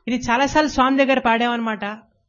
ఇది చాలాసార్లు స్వామి దగ్గర పాడామన్నమాట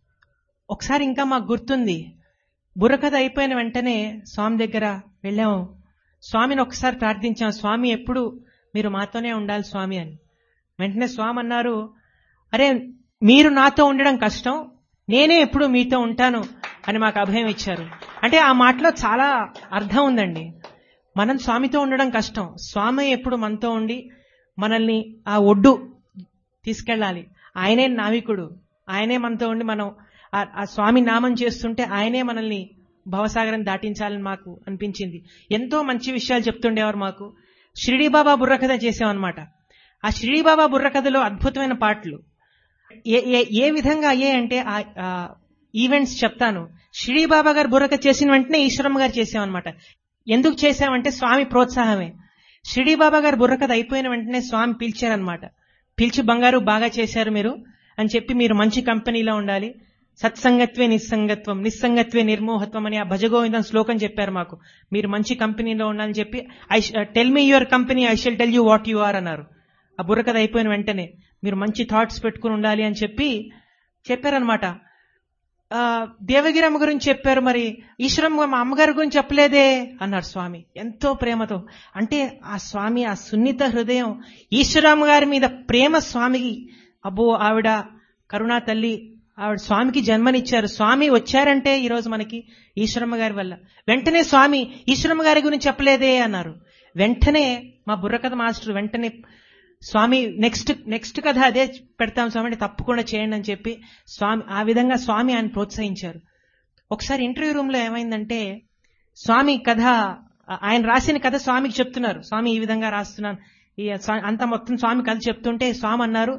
ఒకసారి ఇంకా మాకు గుర్తుంది బుర్రకథ అయిపోయిన వెంటనే స్వామి దగ్గర వెళ్ళాము స్వామిని ఒకసారి ప్రార్థించాం స్వామి ఎప్పుడు మీరు మాతోనే ఉండాలి స్వామి అని వెంటనే స్వామి అన్నారు అరే మీరు నాతో ఉండడం కష్టం నేనే ఎప్పుడు మీతో ఉంటాను అని మాకు అభయం ఇచ్చారు అంటే ఆ మాటలో చాలా అర్థం ఉందండి మనం స్వామితో ఉండడం కష్టం స్వామి ఎప్పుడు మనతో ఉండి మనల్ని ఆ ఒడ్డు తీసుకెళ్ళాలి ఆయనే నావికుడు ఆయనే మనతో ఉండి మనం ఆ- ఆ స్వామి నామం చేస్తుంటే ఆయనే మనల్ని భవసాగరం దాటించాలని మాకు అనిపించింది ఎంతో మంచి విషయాలు చెప్తుండేవారు మాకు షిరిడి బాబా బుర్రకథ చేసామన్నమాట ఆ షిరిడి బాబా బుర్రకథలో అద్భుతమైన పాటలు ఏ ఏ ఏ విధంగా అయ్యాయంటే ఆ ఆ ఈవెంట్స్ చెప్తాను షిరిడి బాబా గారు బుర్రకథ చేసిన వెంటనే ఈశ్వరమ్మ గారు చేసామన్నమాట ఎందుకు చేశామంటే స్వామి ప్రోత్సాహమే షిరిడి బాబా గారు బుర్రకథ అయిపోయిన వెంటనే స్వామి పిలిచారనమాట పిలిచి బంగారు బాగా చేశారు మీరు అని చెప్పి మీరు మంచి కంపెనీలో ఉండాలి సత్సంగత్వే నిస్సంగత్వం నిస్సంగత్వే నిర్మోహత్వం అని ఆ భజగోవిందం శ్లోకం చెప్పారు మాకు మీరు మంచి కంపెనీలో ఉండాలని చెప్పి I tell me your company I shall tell you what you are అన్నారు ఆ బుర్రకథ అయిపోయిన వెంటనే మీరు మంచి థాట్స్ పెట్టుకుని ఉండాలి అని చెప్పి చెప్పారనమాట ఆ, దేవగిరమ్మ గురించి చెప్పారు మరి ఈశ్వరమ్మ మా అమ్మగారి గురించి చెప్పలేదే అన్నారు స్వామి ఎంతో ప్రేమతో అంటే ఆ స్వామి ఆ సున్నిత హృదయం ఈశ్వరమ్మ గారి మీద ప్రేమ స్వామికి అబ్బో ఆవిడ కరుణా తల్లి ఆవిడ స్వామికి జన్మనిచ్చారు స్వామి వచ్చారంటే ఈరోజు మనకి ఈశ్వరమ్మ గారి వల్ల వెంటనే స్వామి ఈశ్వరమ్మ గారి గురించి చెప్పలేదే అన్నారు వెంటనే మా బుర్రకథ మాస్టర్ వెంటనే స్వామి నెక్స్ట్ నెక్స్ట్ కథ అదే పెడతాం స్వామి అంటే తప్పకుండా చేయండి అని చెప్పి స్వామి ఆ విధంగా స్వామి ఆయన ప్రోత్సహించారు ఒకసారి ఇంటర్వ్యూ రూమ్ లో ఏమైందంటే స్వామి కథ ఆయన రాసిన కథ స్వామికి చెప్తున్నారు స్వామి ఈ విధంగా రాస్తున్నాను ఈ స్వా- అంత మొత్తం స్వామి కథ చెప్తుంటే స్వామి అన్నారు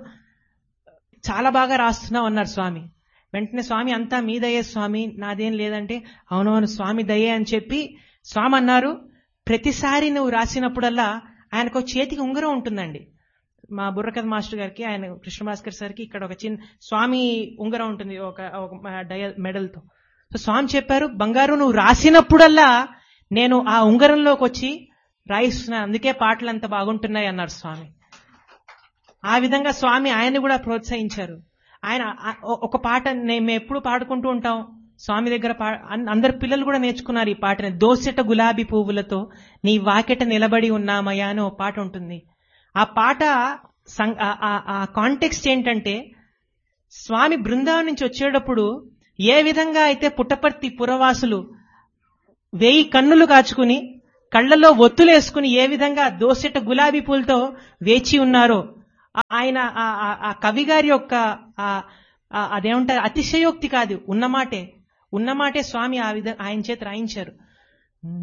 చాలా బాగా రాస్తున్నావు అన్నారు స్వామి వెంటనే స్వామి అంతా మీ దయే స్వామి నాదేం లేదంటే అవునవును స్వామి దయే అని చెప్పి స్వామి అన్నారు ప్రతిసారి నువ్వు రాసినప్పుడల్లా ఆయనకు ఒక చేతికి ఉంగరం ఉంటుందండి మా బుర్రకథ మాస్టర్ గారికి ఆయన కృష్ణ భాస్కర్ సార్కి ఇక్కడ ఒక చిన్న స్వామి ఉంగరం ఉంటుంది ఒక ఒక డయ మెడల్తో సో స్వామి చెప్పారు బంగారు నువ్వు రాసినప్పుడల్లా నేను ఆ ఉంగరంలోకి వచ్చి రాయిస్తున్నాను అందుకే పాటలు అంత బాగుంటున్నాయి అన్నారు స్వామి ఆ విధంగా స్వామి ఆయన కూడా ప్రోత్సహించారు ఆయన ఆ- ఒ- ఒక పాట నే- మేము ఎప్పుడు పాడుకుంటూ ఉంటాం స్వామి దగ్గర పా- అన్- అందరు పిల్లలు కూడా నేర్చుకున్నారు ఈ పాటని దోసెట గులాబీ పువ్వులతో నీ వాకెట నిలబడి ఉన్నామయ్యా అని ఒక పాట ఉంటుంది ఆ పాట సం- ఆ- ఆ- ఆ కాంటెక్స్ట్ ఏంటంటే స్వామి బృందావనం నుంచి వచ్చేటప్పుడు ఏ విధంగా అయితే పుట్టపర్తి పురవాసులు వేయి కన్నులు కాచుకుని కళ్ళల్లో ఒత్తులేసుకుని ఏ విధంగా దోసెట గులాబీ పూలతో వేచి ఉన్నారో ఆ- ఆయన ఆ- ఆ- ఆ కవి గారి యొక్క ఆ- ఆ- అదేమంటారు అతిశయోక్తి కాదు ఉన్నమాటే ఉన్నమాటే స్వామి ఆ విధంగా ఆయన చేత రాయించారు